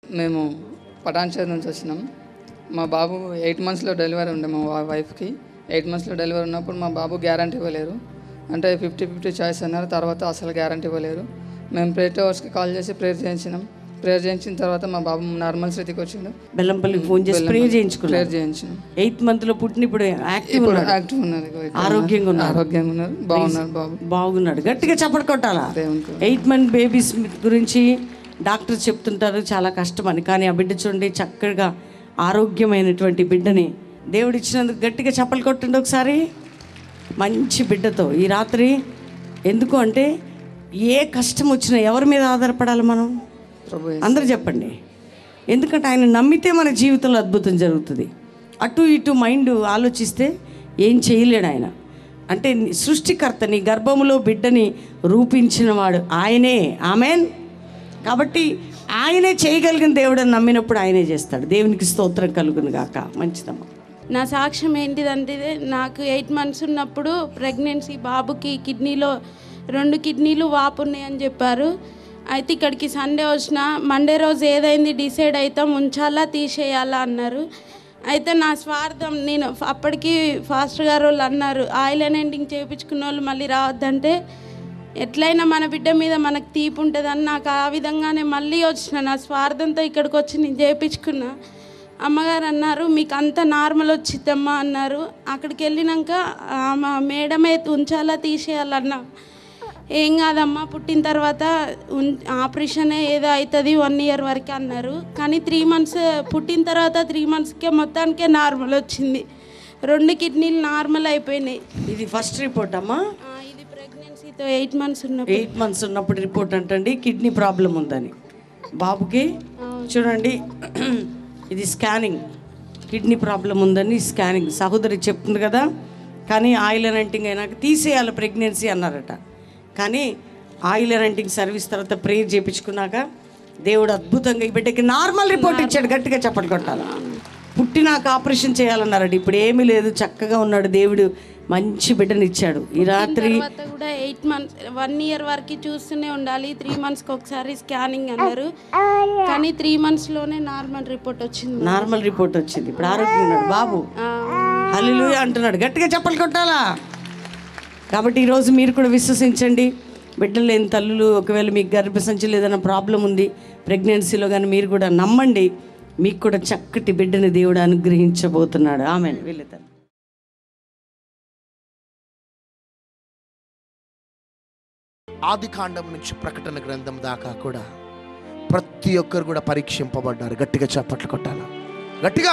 మేము పటాన్చేరు నుంచి వచ్చినాం మా బాబు ఎయిట్ మంత్స్లో డెలివరీ ఉండే మా వా- వైఫ్కి ఎయిట్ మంత్స్లో డెలివరీ ఉన్నప్పుడు మా బాబు గ్యారంటీ ఇవ్వలేరు అంటే ఫిఫ్టీ ఫిఫ్టీ చాయిస్ అన్నారు తర్వాత అసలు గ్యారంటీ ఇవ్వలేరు మేము ప్రేయర్ టవర్స్కి కాల్ చేసి ప్రేయర్ చేయించినాం ప్రేయర్ చేయించిన తర్వాత మా బాబు నార్మల్ స్థితికి వచ్చిండు బెల్లంపల్లికి ఫోన్ చేసి ప్రే చేయించుకున్నారు ప్రేయర్ చేయించినాం ఎయిత్ మంత్ లో పుట్టిన ఇప్పుడు యాక్టివ్ ఇప్పుడు ఉన్నాడు యాక్టివ్ ఉన్నారు ఇగో ఇక్కడ ఆరోగ్యంగా ఉన్నారు. ఆరోగ్యంగా ఉన్నారు బాగున్నారు బాబు బాగున్నాడు గట్టిగా చప్పటి కొట్టాలా దేవునికి ఎయిత్ మంత్ బేబీస్ గురించి డాక్టర్ చెప్తుంటారు చాలా కష్టమని కానీ ఆ బిడ్డ చూడండి చక్కగా ఆరోగ్యమైనటువంటి బిడ్డని దేవుడు ఇచ్చినందుకు గట్టిగా చప్పలు కొట్టండి ఒకసారి మంచి బిడ్డతో ఈ రాత్రి ఎందుకు అంటే ఏ కష్టం వచ్చినా ఎవరి మీద ఆధారపడాలి మనం ప్రభు అందరూ చెప్పండి ఎందుకంటే ఆయన నమ్మితే మన జీవితంలో అద్భుతం జరుగుతుంది అటు ఇటు మైండ్ ఆలోచిస్తే ఏం చేయలేడు ఆయన అంటే నీ సృష్టికర్త నీ గర్భములో బిడ్డని రూపించిన వాడు ఆయనే ఆమెన్ కాబట్టి ఆయనే చేయగలిగిన దేవుడు అని నమ్మినప్పుడు ఆయనే చేస్తాడు దేవునికి స్తోత్రం కలుగును గాక మంచిదమ్మా నా సాక్ష్యం ఏంటిదంటే నాకు ఎయిట్ మంత్స్ ఉన్నప్పుడు ప్రెగ్నెన్సీ బాబుకి కిడ్నీలో రెండు కిడ్నీలు వాపు ఉన్నాయని చెప్పారు అయితే ఇక్కడికి సండే వచ్చిన మండే రోజు ఏదైంది డిసైడ్ అవుతాం ఉంచాలా తీసేయాలా అన్నారు అయితే నా స్వార్థం నేను అప్పటికి ఫాస్టర్ గారు వాళ్ళు అన్నారు ఆయిల్ అండ్ ఎండింగ్ చేయించుకున్న వాళ్ళు మళ్ళీ రావద్దంటే ఎట్లయినా మన బిడ్డ మీద మనకు తీపి ఉంటుందని నాకు ఆ విధంగానే మళ్ళీ వచ్చిన నా స్వార్థంతో ఇక్కడికి వచ్చి నేను చేయించుకున్నా అమ్మగారు అన్నారు మీకు అంత నార్మల్ వచ్చిద్దమ్మా అన్నారు అక్కడికి వెళ్ళినాక ఆమె మేడమే ఉంచాలా తీసేయాలన్నా ఏం కాదమ్మా పుట్టిన తర్వాత ఉన్- ఆపరేషన్ ఏదో అవుతుంది వన్ ఇయర్ వరకే అన్నారు కానీ త్రీ మంత్స్ పుట్టిన తర్వాత త్రీ మంత్స్కే మొత్తానికే నార్మల్ వచ్చింది రెండు కిడ్నీలు నార్మల్ అయిపోయినాయి ఇది ఫస్ట్ రిపోర్ట్ అమ్మా ఆ, ఇది ప్రెగ్నెన్సీతో ఎయిట్ మంత్స్ ఉన్నప్పుడు ఎయిట్ మంత్స్ ఉన్నప్పుడు రిపోర్ట్ అంటండి కిడ్నీ ప్రాబ్లం ఉందని బాబుకి చూడండి ఇది స్కానింగ్ కిడ్నీ ప్రాబ్లం ఉందని స్కానింగ్ సహోదరి చెప్తుంది కదా కానీ ఆయిల్ అంటింగ్ అయినాక తీసేయాలి ప్రెగ్నెన్సీ అన్నారట కానీ ఆయిల్ అంటింగ్ సర్వీస్ తర్వాత ప్రేయర్ చేయించుకున్నాక దేవుడు అద్భుతంగా ఈ బిడ్డకి నార్మల్ రిపోర్ట్ ఇచ్చాడు గట్టిగా చప్పటి కొట్టాలి పుట్టినాక ఆపరేషన్ చేయాలన్నారట ఇప్పుడు ఏమీ లేదు చక్కగా ఉన్నాడు దేవుడు మంచి బిడ్డని ఇచ్చాడు ఈ రాత్రి తర్వాత కూడా ఎయిట్ మంత్స్ వన్ ఇయర్ వరకు చూస్తూనే ఉండాలి త్రీ మంత్స్కి ఒకసారి స్కానింగ్ అన్నారు కానీ త్రీ మంత్స్లోనే నార్మల్ రిపోర్ట్ వచ్చింది నార్మల్ రిపోర్ట్ వచ్చింది ఇప్పుడు ఆరోగ్యం ఉన్నాడు బాబు ఆ, హల్లు అంటున్నాడు గట్టిగా చెప్పలు కొట్టాలా కాబట్టి ఈరోజు మీరు కూడా విశ్వసించండి బిడ్డలు లేని తల్లులు ఒకవేళ మీకు గర్భసంచిలో ఏదైనా ప్రాబ్లం ఉంది ప్రెగ్నెన్సీలో కానీ మీరు కూడా నమ్మండి మీకు కూడా చక్కటి బిడ్డని దేవుడు అనుగ్రహించబోతున్నాడు ఆమె వెళ్ళేతాను ఆది కాండం నుంచి ప్రకటన గ్రంథం దాకా కూడా ప్రతి ఒక్కరు కూడా పరీక్షింపబడ్డారు గట్టిగా చప్పట్లు కొట్టాల గట్టిగా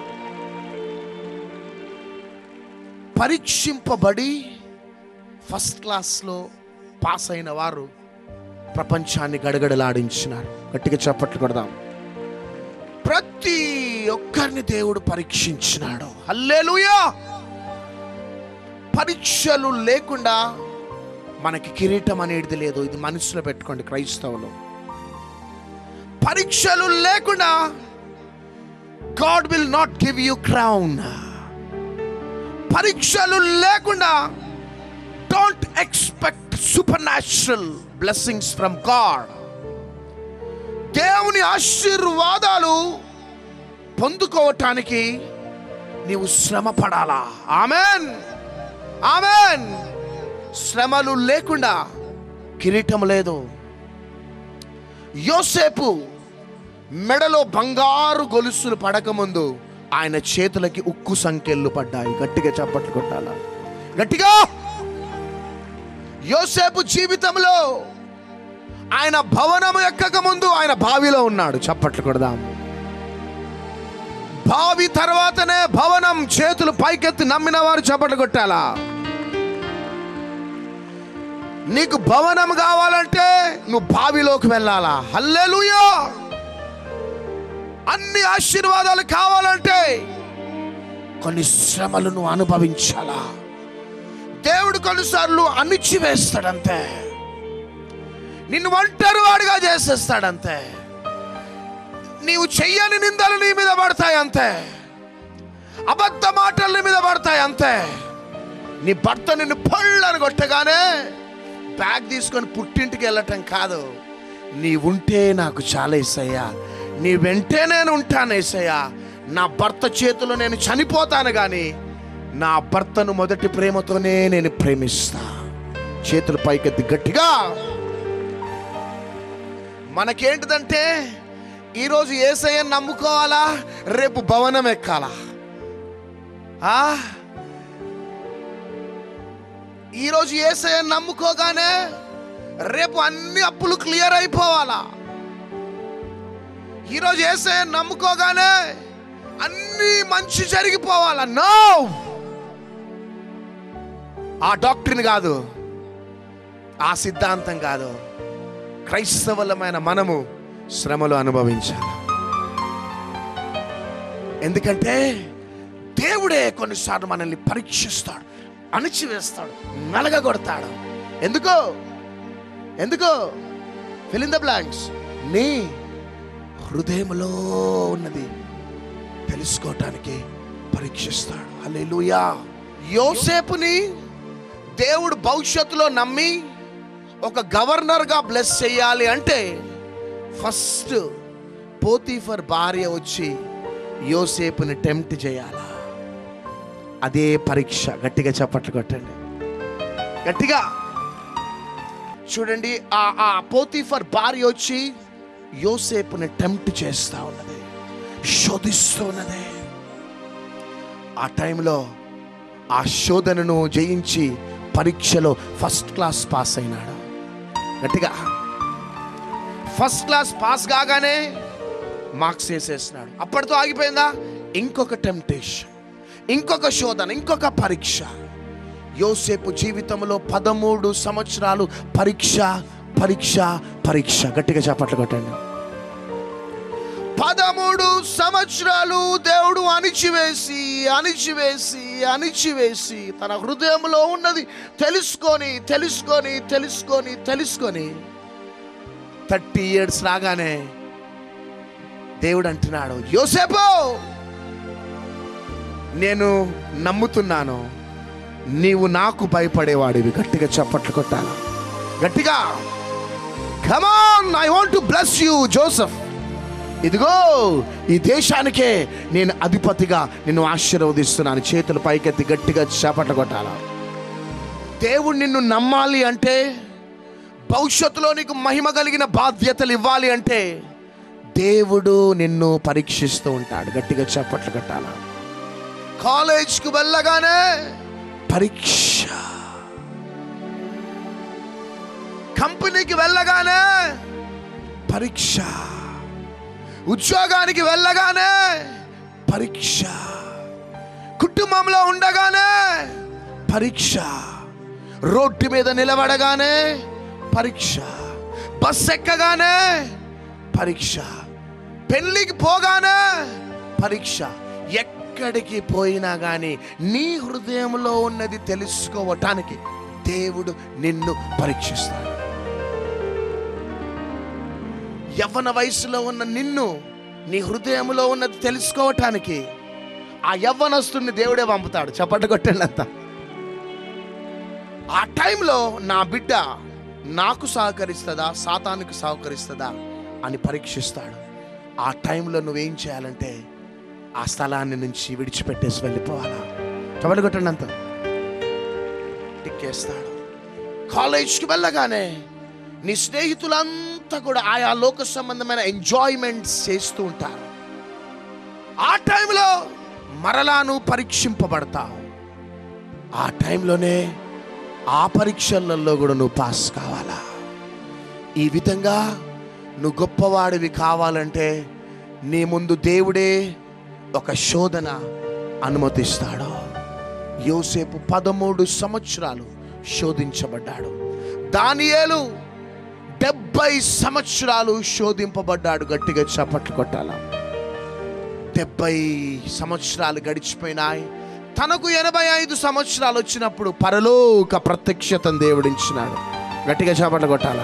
పరీక్షింపబడి ఫస్ట్ క్లాస్లో పాస్ అయిన వారు ప్రపంచాన్ని గడగడలాడించినారు గట్టిగా చప్పట్లు కొడదాం ప్రతి ఒక్కరిని దేవుడు పరీక్షించినాడు హల్లేలూయా పరీక్షలు లేకుండా మనకి కిరీటం అనేది లేదు ఇది మనసులో పెట్టుకోండి క్రైస్తవులు పరీక్షలు లేకుండా God will not give you crown పరీక్షలు లేకుండా don't expect supernatural blessings from God దేవుని ఆశీర్వాదాలు పొందుకోవటానికి నీవు శ్రమ పడాలా ఆమెన్ ఆమెన్ శ్రమలు లేకుండా కిరీటం లేదు యోసేపు మెడలో బంగారు గొలుసులు పడకముందు ఆయన చేతులకి ఉక్కు సంఖ్యలు పడ్డాయి గట్టిగా చప్పట్లు కొట్టాల గట్టిగా యోసేపు జీవితంలో ఆయన భవనము ఎక్కక ముందు ఆయన బావిలో ఉన్నాడు చప్పట్లు కొడదాం బావి తర్వాతనే భవనం చేతులు పైకెత్తి నమ్మిన వారు చప్పట్లు కొట్టాలా నీకు భవనం కావాలంటే నువ్వు బావిలోకి వెళ్ళాలా హల్లెలూయా అన్ని ఆశీర్వాదాలు కావాలంటే కొన్ని శ్రమలు నువ్వు అనుభవించాలా దేవుడు కొన్నిసార్లు అణిచివేస్తాడంతే నిన్ను ఒంటరి వాడిగా చేసేస్తాడంతే నీవు చెయ్యని నిందలు నీ మీద పడతాయి అంతే అబద్ధ మాటలు నీ మీద పడతాయి అంతే నీ భర్త నిన్ను పళ్ళని కొట్టగానే బ్యాగ్ తీసుకొని పుట్టింటికి వెళ్ళటం కాదు నీ ఉంటే నాకు చాలా ఇస్తయ్యా నీ వెంటే నేను ఉంటాను ఏసయ్యా నా భర్త చేతిలో నేను చనిపోతాను కానీ నా భర్తను మొదటి ప్రేమతోనే నేను ప్రేమిస్తా చేతులు పైకెత్తి గట్టిగా మనకేంటిదంటే ఈరోజు ఏసయ్యని నమ్ముకోవాలా రేపు భవనం ఎక్కాలా ఆ? ఈరోజు ఏసయ్యని నమ్ముకోగానే రేపు అన్ని అప్పులు క్లియర్ అయిపోవాలా ఈరోజు ఏసయ్యని నమ్ముకోగానే అన్ని మంచి జరిగిపోవాలా నో ఆ డాక్టర్ని కాదు ఆ సిద్ధాంతం కాదు క్రైస్తవులమైన మనము శ్రమలు అనుభవించాలి ఎందుకంటే దేవుడే కొన్నిసార్లు మనల్ని పరీక్షిస్తాడు అణిచివేస్తాడు నలగగొడతాడు ఎందుకో ఎందుకో ఫిల్ ద బ్లాంక్స్ నీ హృదయంలో ఉన్నది తెలుసుకోవటానికి పరీక్షిస్తాడు హల్లెలూయా యోసేపుని దేవుడు భవిష్యత్తులో నమ్మి ఒక గవర్నర్గా బ్లెస్ చేయాలి అంటే ఫస్ట్ పోతీఫర్ భార్య వచ్చి యోసేపుని టెంప్ట్ చేయాలా అదే పరీక్ష గట్టిగా చప్పట్లు కొట్టండి గట్టిగా చూడండి ఆ ఆ పోతీఫర్ భార్య వచ్చి యోసేపుని టెంప్ట్ చేస్తా ఉన్నది శోధిస్తూ ఉన్నది ఆ టైంలో ఆ శోధనను జయించి పరీక్షలో ఫస్ట్ క్లాస్ పాస్ అయినాడు గట్టిగా ఫస్ట్ క్లాస్ పాస్ కాగానే మార్క్స్ వేసేసినాడు అప్పటితో ఆగిపోయిందా ఇంకొక టెంప్టేషన్ ఇంకొక శోధన ఇంకొక పరీక్ష యోసేపు జీవితంలో పదమూడు సంవత్సరాలు పరీక్ష పరీక్ష పరీక్ష గట్టిగా చేపట్లు కొట్టండి పదమూడు సంవత్సరాలు దేవుడు అణిచివేసి అణిచివేసి అణిచివేసి తన హృదయంలో ఉన్నది తెలుసుకొని తెలుసుకొని తెలుసుకొని తెలుసుకొని థర్టీ ఇయర్స్ రాగానే దేవుడు అంటున్నాడు యోసేపు నేను నమ్ముతున్నాను నీవు నాకు భయపడేవాడివి గట్టిగా చప్పట్లు కొట్టాను గట్టిగా come on I want to bless you Joseph ఇదిగో ఈ దేశానికే నేను అధిపతిగా నిన్ను ఆశీర్వదిస్తున్నాను చేతులు పైకెత్తి గట్టిగా చేపట్ల కొట్టాల దేవుడు నిన్ను నమ్మాలి అంటే భవిష్యత్తులో నీకు మహిమ కలిగిన బాధ్యతలు ఇవ్వాలి అంటే దేవుడు నిన్ను పరీక్షిస్తూ ఉంటాడు గట్టిగా చప్పట్లు కొట్టాల కాలేజ్కి వెళ్ళగానే పరీక్ష కంపెనీకి వెళ్ళగానే పరీక్ష ఉద్యోగానికి వెళ్ళగానే పరీక్ష కుటుంబంలో ఉండగానే పరీక్ష రోడ్డు మీద నిలబడగానే పరీక్ష బస్ ఎక్కగానే పరీక్ష పెళ్ళికి పోగానే పరీక్ష ఎక్కడికి పోయినా కానీ నీ హృదయంలో ఉన్నది తెలుసుకోవటానికి దేవుడు నిన్ను పరీక్షిస్తాడు యవ్వన వయసులో ఉన్న నిన్ను నీ హృదయంలో ఉన్నది తెలుసుకోవటానికి ఆ యవ్వనస్తుని దేవుడే పంపుతాడు చప్పట్లు కొట్టండి అంత ఆ టైంలో నా బిడ్డ నాకు సహకరిస్తుందా సాతానికి సహకరిస్తుందా అని పరీక్షిస్తాడు ఆ టైంలో నువ్వేం చేయాలంటే ఆ స్థలాన్ని నుంచి విడిచిపెట్టేసి వెళ్ళిపోవాలా చప్పట్లు కొట్టండి అంత టిక్కేస్తాడు కాలేజ్కి వెళ్ళగానే నీ స్నేహితులంతా కూడా ఆయా లోక సంబంధమైన ఎంజాయ్మెంట్స్ చేస్తూ ఉంటారు ఆ టైంలో మరలా నువ్వు పరీక్షింపబడతావు ఆ టైంలోనే ఆ పరీక్షలలో కూడా నువ్వు పాస్ కావాలా ఈ విధంగా నువ్వు గొప్పవాడివి కావాలంటే నీ ముందు దేవుడే ఒక శోధన అనుమతిస్తాడు యోసేపు పదమూడు సంవత్సరాలు శోధించబడ్డాడు దానియేలు డెబ్బై సంవత్సరాలు శోధింపబడ్డాడు గట్టిగా చప్పట్లు కొట్టాల డెబ్బై సంవత్సరాలు గడిచిపోయినాయి తనకు ఎనభై ఐదు సంవత్సరాలు వచ్చినప్పుడు పరలోక ప్రత్యక్షతను దేవుడించినాడు గట్టిగా చప్పట్లు కొట్టాల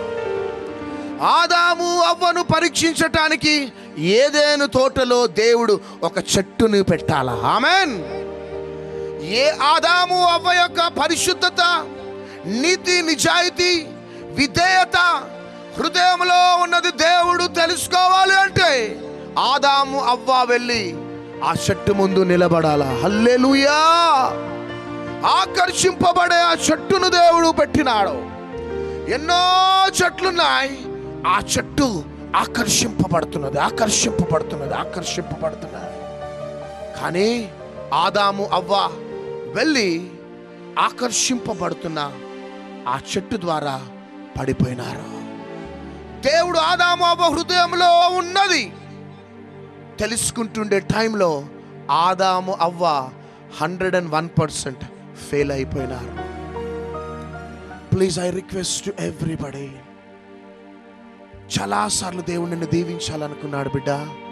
ఆదాము అవ్వను పరీక్షించటానికి ఏదేను తోటలో దేవుడు ఒక చెట్టును పెట్టాలా ఆమెన్ ఏ ఆదాము అవ్వ యొక్క పరిశుద్ధత నీతి నిజాయితీ విధేయత హృదయంలో ఉన్నది దేవుడు తెలుసుకోవాలి అంటే ఆదాము అవ్వ వెళ్ళి ఆ చెట్టు ముందు నిలబడాలా హల్లెలూయా ఆకర్షింపబడే ఆ చెట్టును దేవుడు పెట్టినాడు ఎన్నో చెట్లున్నాయి ఆ చెట్టు ఆకర్షింపబడుతున్నది ఆకర్షింపబడుతున్నది ఆకర్షింపబడుతున్నది కానీ ఆదాము అవ్వ వెళ్ళి ఆకర్షింపబడుతున్న ఆ చెట్టు ద్వారా పడిపోయినారు దేవుడు ఆదాము అవ్వ హృదయంలో ఉన్నది తెలుసుకుంటుండే టైంలో ఆదాము అవ్వ hundred and one percent fail అయిపోయినారు please I request to everybody చాలాసార్లు దేవుడు నిన్ను దీవించాలనుకున్నాడు బిడ్డ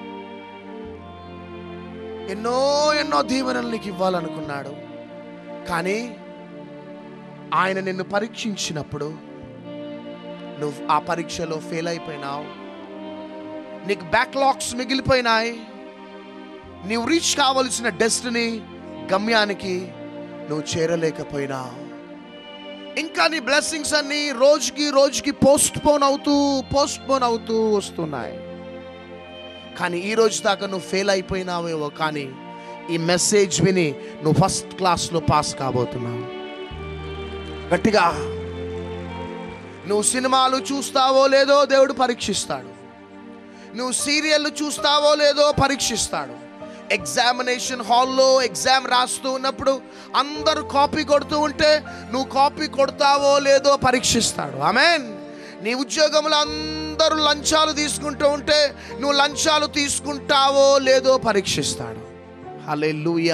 ఎన్నో ఎన్నో దీవెనలు నీకు ఇవ్వాలనుకున్నాడు కానీ ఆయన నిన్ను పరీక్షించినప్పుడు నువ్వు ఆ పరీక్షలో ఫెయిల్ అయిపోయినావు నీకు బ్యాక్లాగ్స్ మిగిలిపోయినాయి నీవు రీచ్ కావలసిన డెస్టినీ గమ్యానికి నువ్వు చేరలేకపోయినావు ఇంకా నీ బ్లెస్సింగ్స్ అన్ని రోజుకి రోజుకి పోస్ట్ పోన్ అవుతూ పోస్ట్ పోన్ అవుతూ వస్తున్నాయి కానీ ఈ రోజు దాకా నువ్వు ఫెయిల్ అయిపోయినావేవో కానీ ఈ మెసేజ్ విని నువ్వు ఫస్ట్ క్లాస్లో పాస్ కాబోతున్నావు గట్టిగా నువ్వు సినిమాలు చూస్తావో లేదో దేవుడు పరీక్షిస్తాడు నువ్వు సీరియల్ చూస్తావో లేదో పరీక్షిస్తాడు ఎగ్జామినేషన్ హాల్లో ఎగ్జామ్ రాస్తూ ఉన్నప్పుడు అందరూ కాపీ కొడుతూ ఉంటే నువ్వు కాపీ కొడతావో లేదో పరీక్షిస్తాడు ఆమెన్ నీ ఉద్యోగంలో అందరూ లంచాలు తీసుకుంటూ ఉంటే నువ్వు లంచాలు తీసుకుంటావో లేదో పరీక్షిస్తాడు హలే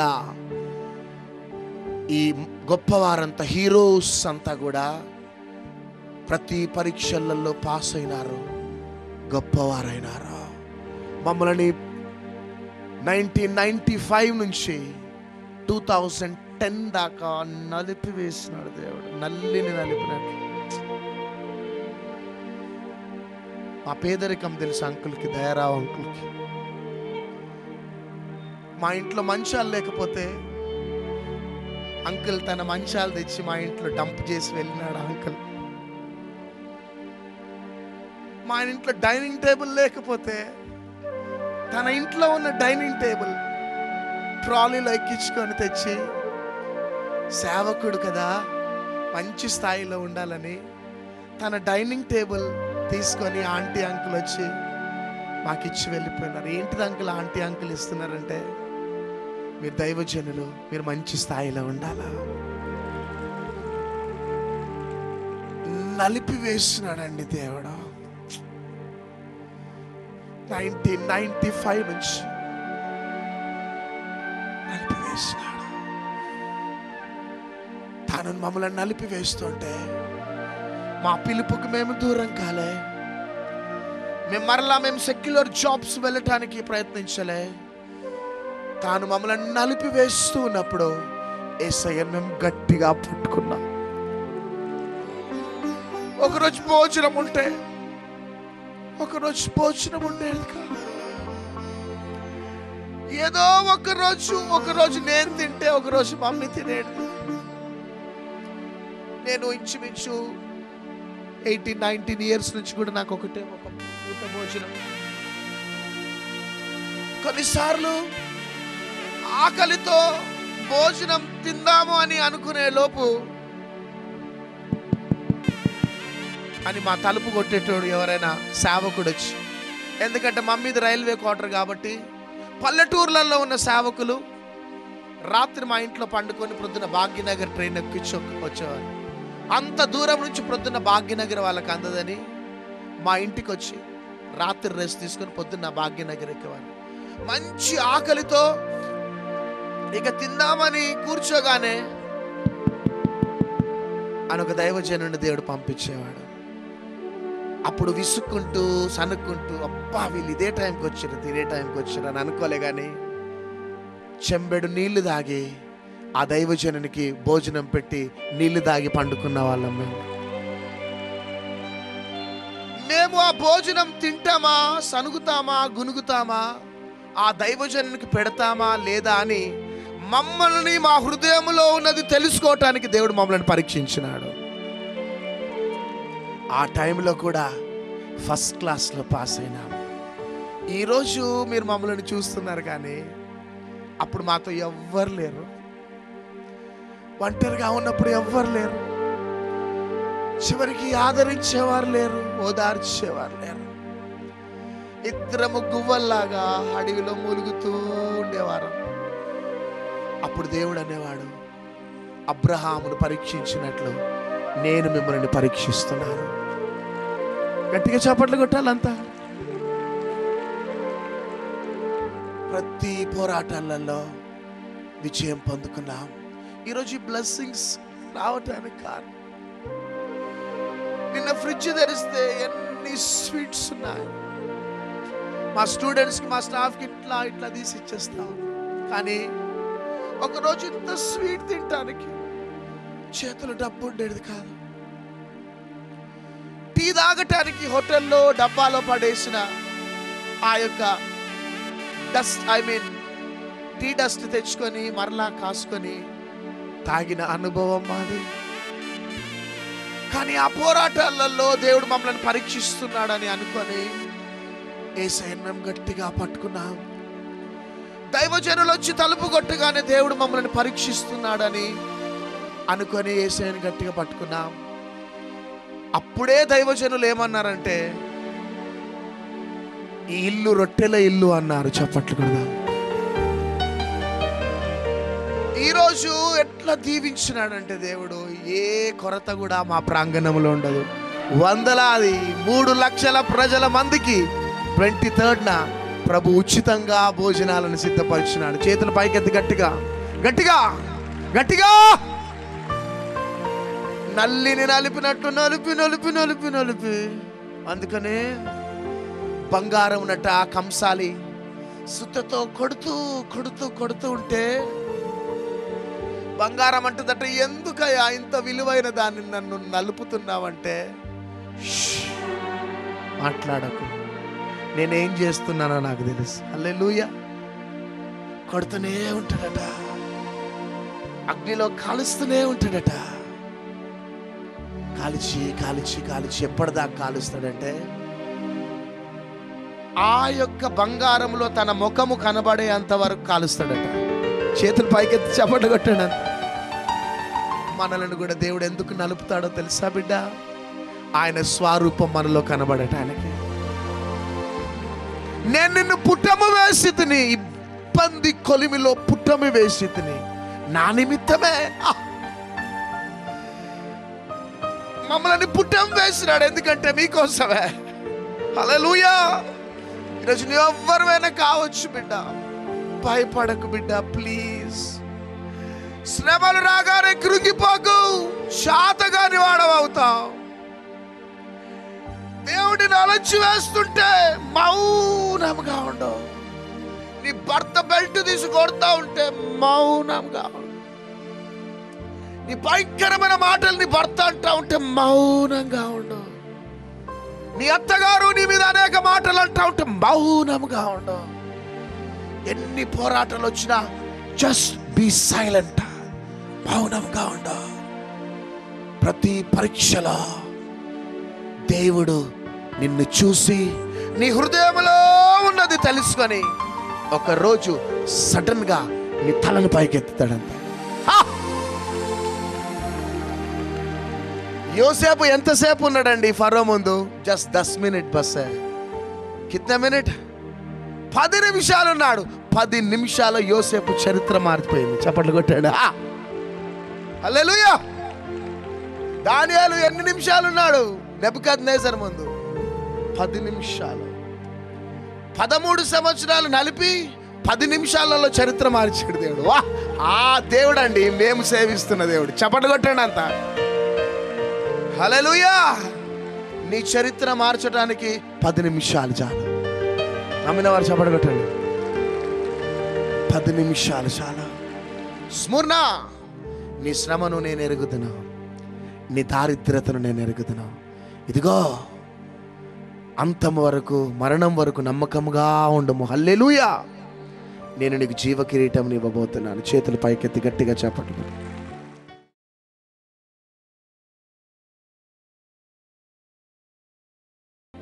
ఈ గొప్పవారంతా హీరోస్ అంతా కూడా ప్రతి పరీక్షలలో పాస్ అయినారు గొప్పవారైనారు మమ్మల్ని నైన్టీన్ నైన్టీ ఫైవ్ నుంచి టూ థౌజండ్ టెన్ దాకా నలిపివేసినాడు దేవుడు నల్లిని నలిపినట్లు మా పేదరికం తెలుసు అంకుల్కి దయారావు అంకుల్కి మా ఇంట్లో మంచాలు లేకపోతే అంకుల్ తన మంచాలు తెచ్చి మా ఇంట్లో డంప్ చేసి వెళ్ళినాడు అంకుల్ మా ఇంట్లో డైనింగ్ టేబుల్ లేకపోతే తన ఇంట్లో ఉన్న డైనింగ్ టేబుల్ ట్రాలీలో ఎక్కించుకొని తెచ్చి సేవకుడు కదా మంచి స్థాయిలో ఉండాలని తన డైనింగ్ టేబుల్ తీసుకొని ఆంటీ అంకుల్ వచ్చి మాకు ఇచ్చి వెళ్ళిపోయినారు ఏంటిది అంకుల్ ఆంటీ అంకుల్ ఇస్తున్నారంటే మీరు దైవజనులు మీరు మంచి స్థాయిలో ఉండాలా నలిపి వేస్తున్నాడండి దేవుడు నైన్టీన్ నైన్టీ ఫైవ్ నుంచి నలిపివేసినాడు తాను మమ్మల్ని నలిపివేస్తుంటే మా పిలుపుకు మేము దూరం కాలే మేము మరలా మేము సెక్యులర్ జాబ్స్ వెళ్ళటానికి ప్రయత్నించలే తాను మమ్మల్ని నలిపివేస్తూ ఉన్నప్పుడు ఏసయ్యను మేము గట్టిగా పట్టుకున్నాం ఒకరోజు భోజనం ఉంటే ఒకరోజు భోజనం ఉండేది కాదు ఏదో ఒక రోజు ఒక రోజు నేను తింటే ఒక రోజు మమ్మీ తినేది నేను ఇంచుమించు ఎయిటీన్ నైన్టీన్ ఇయర్స్ నుంచి కూడా నాకు ఒకటే ఒక పూట భోజనం కొన్నిసార్లు ఆకలితో భోజనం తిందాము అని అనుకునే లోపు అని మా తలుపు కొట్టేటోడు ఎవరైనా సేవకుడు వచ్చి ఎందుకంటే మమ్మీది రైల్వే క్వార్టర్ కాబట్టి పల్లెటూర్లలో ఉన్న సేవకులు రాత్రి మా ఇంట్లో పండుకొని ప్రొద్దున భాగ్యనగర్ ట్రైన్ ఎక్కించి వచ్చేవారు అంత దూరం నుంచి ప్రొద్దున భాగ్యనగర్ వాళ్ళకి అందదని మా ఇంటికి వచ్చి రాత్రి రెస్ట్ తీసుకొని పొద్దున్న భాగ్యనగర్ ఎక్కేవారు మంచి ఆకలితో ఇక తిందామని కూర్చోగానే అని ఒక దైవజనుడిని దేవుడు పంపించేవాడు అప్పుడు విసుక్కుంటూ సనుక్కుంటూ అబ్బా వీళ్ళు ఇదే టైంకి వచ్చారు ఇదే టైంకి వచ్చారు అని అనుకోలే కానీ చెంబెడు నీళ్లు దాగి ఆ దైవజనునికి భోజనం పెట్టి నీళ్లు దాగి పండుకున్న వాళ్ళం మేము మేము ఆ భోజనం తింటామా సనుగుతామా గునుగుతామా ఆ దైవజనునికి పెడతామా లేదా అని మమ్మల్ని మా హృదయంలో ఉన్నది తెలుసుకోవటానికి దేవుడు మమ్మల్ని పరీక్షించినాడు ఆ టైంలో కూడా ఫస్ట్ క్లాస్లో పాస్ అయినాం ఈరోజు మీరు మమ్మల్ని చూస్తున్నారు కానీ అప్పుడు మాతో ఎవ్వరు లేరు ఒంటరిగా ఉన్నప్పుడు ఎవ్వరు లేరు చివరికి ఆదరించేవారు లేరు ఓదార్చేవారు లేరు ఇద్దరము గువ్వల్లాగా అడవిలో మూలుగుతూ ఉండేవారు అప్పుడు దేవుడు అనేవాడు అబ్రహామును పరీక్షించినట్లు నేను మిమ్మల్ని పరీక్షిస్తున్నాను గట్టిగా చప్పట్లు కొట్టాలంతా ప్రతి పోరాటాలలో విజయం పొందుకున్నాం ఈరోజు ఈ బ్లెస్సింగ్స్ రావటానికి కారణం నిన్న ఫ్రిడ్జ్ తెరిస్తే ఎన్ని స్వీట్స్ ఉన్నాయి మా స్టూడెంట్స్కి మా స్టాఫ్కి ఇట్లా ఇట్లా తీసి ఇచ్చేస్తాం కానీ ఒకరోజు ఇంత స్వీట్ తినటానికి చేతులు డబ్బు ఉండేది కాదు టీ తాగటానికి హోటల్లో డబ్బాలో పడేసిన ఆ యొక్క dust I mean tea dust తెచ్చుకొని మరలా కాసుకొని తాగిన అనుభవం మాది కానీ ఆ పోరాటాలలో దేవుడు మమ్మల్ని పరీక్షిస్తున్నాడని అనుకొని ఏసైన్ మేము గట్టిగా పట్టుకున్నాం దైవజనులు వచ్చి తలుపు కొట్టగానే దేవుడు మమ్మల్ని పరీక్షిస్తున్నాడని అనుకొని ఏసైని గట్టిగా పట్టుకున్నాం అప్పుడే దైవజనులు ఏమన్నారంటే ఈ ఇల్లు రొట్టెల ఇల్లు అన్నారు చప్పట్లు కదా ఈరోజు ఎట్లా దీవించినాడంటే దేవుడు ఏ కొరత కూడా మా ప్రాంగణంలో ఉండదు వందలాది మూడు లక్షల ప్రజల మందికి ట్వంటీ థర్డ్న ప్రభు ఉచితంగా భోజనాలను సిద్ధపరిచినాడు చేతులు పైకెత్తి గట్టిగా గట్టిగా గట్టిగా నల్లిని నలిపినట్టు నలిపి నలిపి నలిపి నలిపి అందుకనే బంగారం నట కంసాలి సుత్తతో కొడుతూ కొడుతూ కొడుతూ ఉంటే బంగారం అంటుందట ఎందుకయ్యా ఇంత విలువైన దాన్ని నన్ను నలుపుతున్నావంటే "ష్, మాట్లాడకు నేనేం చేస్తున్నానో నాకు తెలుసు అల్లే కొడుతూనే ఉంటాడట అగ్నిలో కాలుస్తూనే ఉంటాడట కాల్చి కాల్చి కాల్చి ఎప్పటిదాకా కాలుస్తాడంటే ఆ యొక్క బంగారంలో తన ముఖము కనబడేంత వరకు కాలుస్తాడట చేతులు పైకెత్తి చప్పట్లు కొట్టాడు మనలను కూడా దేవుడు ఎందుకు నలుపుతాడో తెలుసా బిడ్డ ఆయన స్వరూపం మనలో కనబడటానికి నేను నిన్ను పుట్టము వేసి తిని ఇబ్బంది కొలిమిలో పుట్టము వేసి తిని నా నిమిత్తమే ఆ! మమ్మల్ని పుట్టం వేసినాడు ఎందుకంటే మీకోసమే హల్లెలూయా ఈరోజు నువ్వు ఎవ్వరివైనా కావచ్చు బిడ్డ భయపడకు బిడ్డ ప్లీజ్ శ్రమలు రాగానే కృంగిపోకు శాతగాని వాడవవుతావు దేవుడిని అలచి వేస్తుంటే మౌనంగా ఉండవు నీ భర్త బెల్ట్ తీసి కొడతా ఉంటే మౌనంగా ఉండు నీ భయంకరమైన మాటలు నీ భర్త అంటా ఉంటే మౌనంగా ఉండు నీ అత్తగారు నీ మీద అనేక మాటలు అంటా ఉంటే మౌనంగా ఉండు ఎన్ని పోరాటాలు వచ్చినా జస్ట్ బీ సైలెంట్ మౌనంగా ఉండు ప్రతి పరీక్షలో దేవుడు నిన్ను చూసి నీ హృదయంలో ఉన్నది తెలుసుకొని ఒకరోజు సడన్ గా నీ తలను పైకెత్తుతాడంతే హా! యోసేపు ఎంతసేపు ఉన్నాడండి ఫరో ముందు జస్ట్ దస్ మినిట్ బస్ కిత్న మినిట్ పది నిమిషాలు ఉన్నాడు పది నిమిషాల యోసేపు చరిత్ర మారిపోయింది చప్పట్లు కొట్టాడు హల్లెలూయా దానియాలు ఎన్ని నిమిషాలు ఉన్నాడు నెబుకద్ నేజర్ ముందు పది నిమిషాలు పదమూడు సంవత్సరాలు నలిపి పది నిమిషాలలో చరిత్ర మార్చాడు దేవుడు వా ఆ దేవుడు అండి మేము సేవిస్తున్న దేవుడు చప్పట్లు కొట్టండి అంత హల్లెలూయా నీ చరిత్ర మార్చడానికి పది నిమిషాలు చాలు నమ్మిన వారు చప్పట్లు కొట్టండి పది నిమిషాలు చాలా స్మరణ నీ శ్రమను నేను ఎరుగుతున్నా నీ దారిద్రతను నేను ఎరుగుతున్నా ఇదిగో అంతం వరకు మరణం వరకు నమ్మకంగా ఉండము హల్లెలూయా నేను నీకు జీవ కిరీటం ఇవ్వబోతున్నాను చేతులు పైకెత్తి గట్టిగా చెప్పట్లు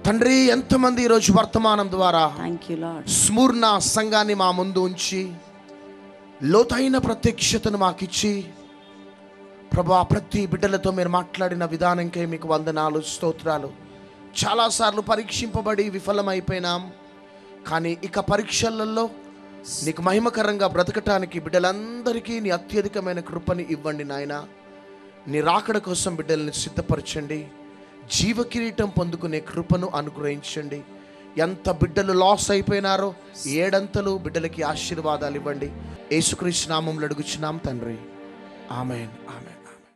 తండ్రి ఎంతమంది ఈరోజు వర్తమానం ద్వారా థ్యాంక్ యూ లాడ్ స్మూర్ణ సంఘాన్ని మా ముందు ఉంచి లోతైన ప్రత్యక్షతను మాకిచ్చి ప్రభా ప్రతి బిడ్డలతో మీరు మాట్లాడిన విధానంకై మీకు వందనాలు స్తోత్రాలు చాలాసార్లు పరీక్షింపబడి విఫలమైపోయినాం కానీ ఇక పరీక్షలలో నీకు మహిమకరంగా బ్రతకటానికి బిడ్డలందరికీ నీ అత్యధికమైన కృపని ఇవ్వండి నాయన నీ రాకడ కోసం బిడ్డల్ని సిద్ధపరచండి జీవ కిరీటం పొందుకునే కృపను అనుగ్రహించండి ఎంత బిడ్డలు లాస్ అయిపోయినారో ఏడంతలు బిడ్డలకి ఆశీర్వాదాలు ఇవ్వండి యేసుక్రీస్తు నామంలో అడుగుచున్నాం తండ్రి ఆమెన్ ఆమెన్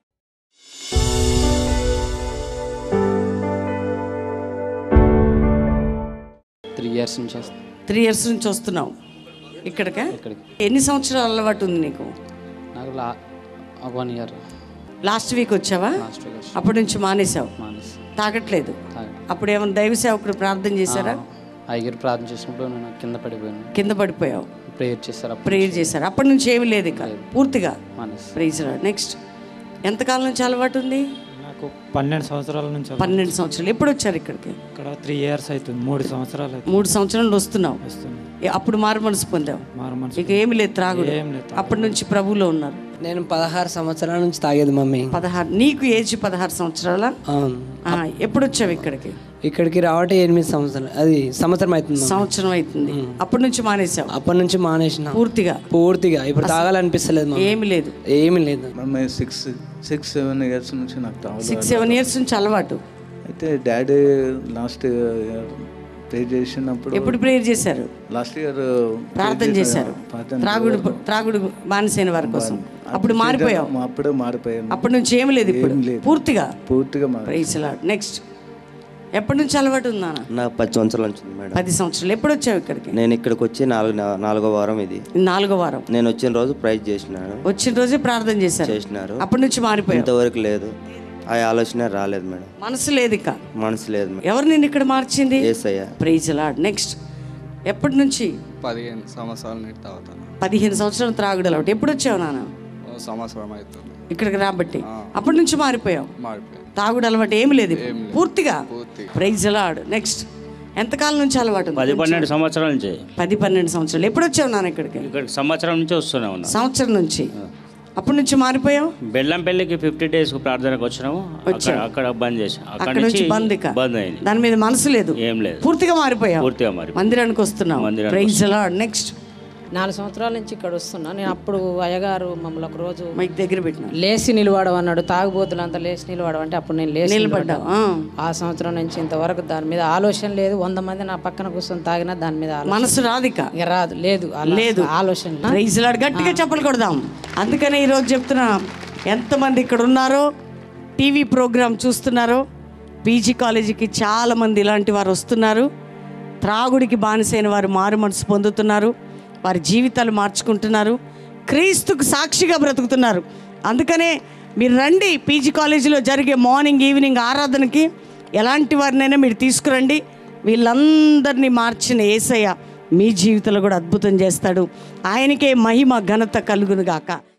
త్రీ ఇయర్స్ నుంచి వస్తుంది త్రీ ఇయర్స్ నుంచి వస్తున్నావు ఇక్కడికా ఇక్కడికి ఎన్ని సంవత్సరాల అలవాటు ఉంది నీకు నాకు లా వన్ ఇయర్ లాస్ట్ వీక్ వచ్చావా లాస్ట్ వీక్ వచ్చి అప్పటి నుంచి మానేసావు మానేసి తాగట్లేదు తాగండి. అప్పుడు ఏమైనా దైవ సేవకుడు ప్రార్థన చేశారా ఐగిరి ప్రార్థన చేసినప్పుడు నేను కింద పడిపోయాను కింద పడిపోయావు ప్రేయర్ చేశారు అప్పుడు ప్రేయర్ చేశారు అప్పటి నుంచి ఏమీ లేదు ఇక పూర్తిగా మానేసి ప్రైజ్ నెక్స్ట్ ఎంతకాలం నుంచి అలవాటు ఉంది నాకు పన్నెండు సంవత్సరాల నుంచి పన్నెండు సంవత్సరాలు ఎప్పుడు వచ్చారు ఇక్కడికి ఇక్కడ త్రీ ఇయర్స్ అవుతుంది మూడు సంవత్సరాలు అవుతుంది మూడు సంవత్సరాలు వస్తున్నావు వస్తుంది ఏ- అప్పుడు మారు మనసు పొందావు మారు మనసు ఇక ఏమి లేదు త్రాగుడు ఏం లేదు అప్పటి నుంచి ప్రభువులో ఉన్నారు నేను పదహారు సంవత్సరాల నుంచి తాగేది మమ్మీ పదహారు నీకు ఏజ్ పదహారు సంవత్సరాల అవును ఆ, ఎప్పుడు వచ్చావు ఇక్కడికి ఇక్కడికి రావటం ఎనిమిది సంవత్సరాలు అది సంవత్సరం అవుతుంది మమ్మీ. సంవత్సరం అవుతుంది అప్పటి నుంచి మానేసావు అప్పటి నుంచి మానేసిన పూర్తిగా పూర్తిగా ఇప్పుడు తాగాలనిపిస్తలేదు మమ్మీ ఏమి లేదు ఏమీ లేదు మేము సిక్స్ సిక్స్ సెవెన్ ఇయర్స్ నుంచి నాకు తాగుడు సిక్స్ సెవెన్ ఇయర్స్ నుంచి అలవాటు అయితే డాడీ లాస్ట్ ఇయర్ ప్రే చేసినప్పుడు ఎప్పుడు ప్రేయర్ చేశారు లాస్ట్ ఇయర్ ప్రార్థన చేశారు త్రాగుడు త్రాగుడు బానిసైన వారి కోసం అప్పుడు మారిపోయావు అప్పుడే మారిపోయాను అప్పటి నుంచి ఏమి లేదు ఇప్పుడు ఏం లేదు. పూర్తిగా పూర్తిగా మారి ప్రైజ్ నెక్స్ట్ ఎప్పటి నుంచి అలవాటు ఉందా నాకు పది సంవత్సరాల నుంచి ఉంది మేడం పది సంవత్సరాలు ఎప్పుడు వచ్చావు ఇక్కడికి నేను ఇక్కడికి వచ్చి నాలుగు నాలుగో వారం ఇది నాలుగో వారం నేను వచ్చిన రోజు ప్రైజ్ చేసినాను వచ్చిన రోజే ప్రార్థన చేశారు చేసినారు అప్పటి నుంచి మారిపోయావు ఇంతవరకు లేదు ఆ ఆలోచన రాలేదు మేడం మనసు లేదు ఇక మనసు లేదు మేడం ఎవరు నేను ఇక్కడ మార్చింది ఏసయ్య ప్రైజ్ లాడ్ నెక్స్ట్ ఎప్పటి నుంచి పదిహేను సంవత్సరాల నుండి తాగుతాను పదిహేను సంవత్సరాలు త్రాగుడు అలవాటు ఎప్పుడు వచ్చావు నాన్న ఓ సంవత్సరం అవుతుంది ఇక్కడికి రాబట్టి అప్పటి నుంచి మారిపోయావు మారిపోయాను తాగుడు అలవాటు ఏమి లేదు ఇప్పుడు. పూర్తిగా పూర్తిగా. ప్రైజ్ లాడ్ నెక్స్ట్ ఎంతకాలం నుంచి అలవాటు ఉంది? పది పన్నెండు సంవత్సరాల నుంచి పది పన్నెండు సంవత్సరాలు ఎప్పుడు వచ్చావు నాన్న ఇక్కడికి ఇక్కడికి సంవత్సరం నుంచి వస్తూనే ఉన్నాం సంవత్సరం నుంచి అప్పటి నుంచి మారిపోయావు బెల్లంపల్లికి ఫిఫ్టీ డేస్ ప్రార్థనకు వచ్చినాము అక్కడ వచ్చావు. అక్కడ బంద్ చేసాం అక్కడ అక్కడ నుంచి బంద్ ఇక బంద్ అయింది దాని మీద మనసు లేదు ఏం లేదు పూర్తిగా మారిపోయావు పూర్తిగా మరి మందిరానికి వస్తున్నావు మందిరానికి ప్రైజ్ లాడ్ నెక్స్ట్ నాలుగు సంవత్సరాల నుంచి ఇక్కడ వస్తున్నా నేను అప్పుడు అయ్యగారు మమ్మల్ని ఒక రోజు మైక్ దగ్గర పెట్టిన లేచి నిలబడవు అన్నాడు తాగుబోతులు అంతా లేచి నిలబడవు అంటే అప్పుడు నేను లేచి నిలబడ్డావు ఆ. ఆ సంవత్సరం నుంచి ఇంతవరకు దాని మీద ఆలోచన లేదు వంద మంది నా పక్కన కూర్చొని తాగినా దాని మీద ఆలోచన మనసు రాదిక ఇక రాదు లేదు అలా లేదు ఆలోచన ప్రైజ్ లాడ్ గట్టిగా చెప్పలు కొడదాం అందుకనే ఈరోజు చెప్తున్నా ఎంతమంది ఇక్కడ ఉన్నారో టీవీ ప్రోగ్రామ్ చూస్తున్నారో పీజీ కాలేజీకి చాలా మంది ఇలాంటి వారు వస్తున్నారు త్రాగుడికి బానిసైన వారు మారు మనసు పొందుతున్నారు వారి జీవితాలు మార్చుకుంటున్నారు క్రీస్తుకు సాక్షిగా బ్రతుకుతున్నారు అందుకనే మీరు రండి పీజీ కాలేజీలో జరిగే మార్నింగ్ ఈవినింగ్ ఆరాధనకి ఎలాంటి వారినైనా మీరు తీసుకురండి వీళ్ళందరినీ మార్చిన ఏసయ్య మీ జీవితంలో కూడా అద్భుతం చేస్తాడు ఆయనకే మహిమ ఘనత కలుగునుగాక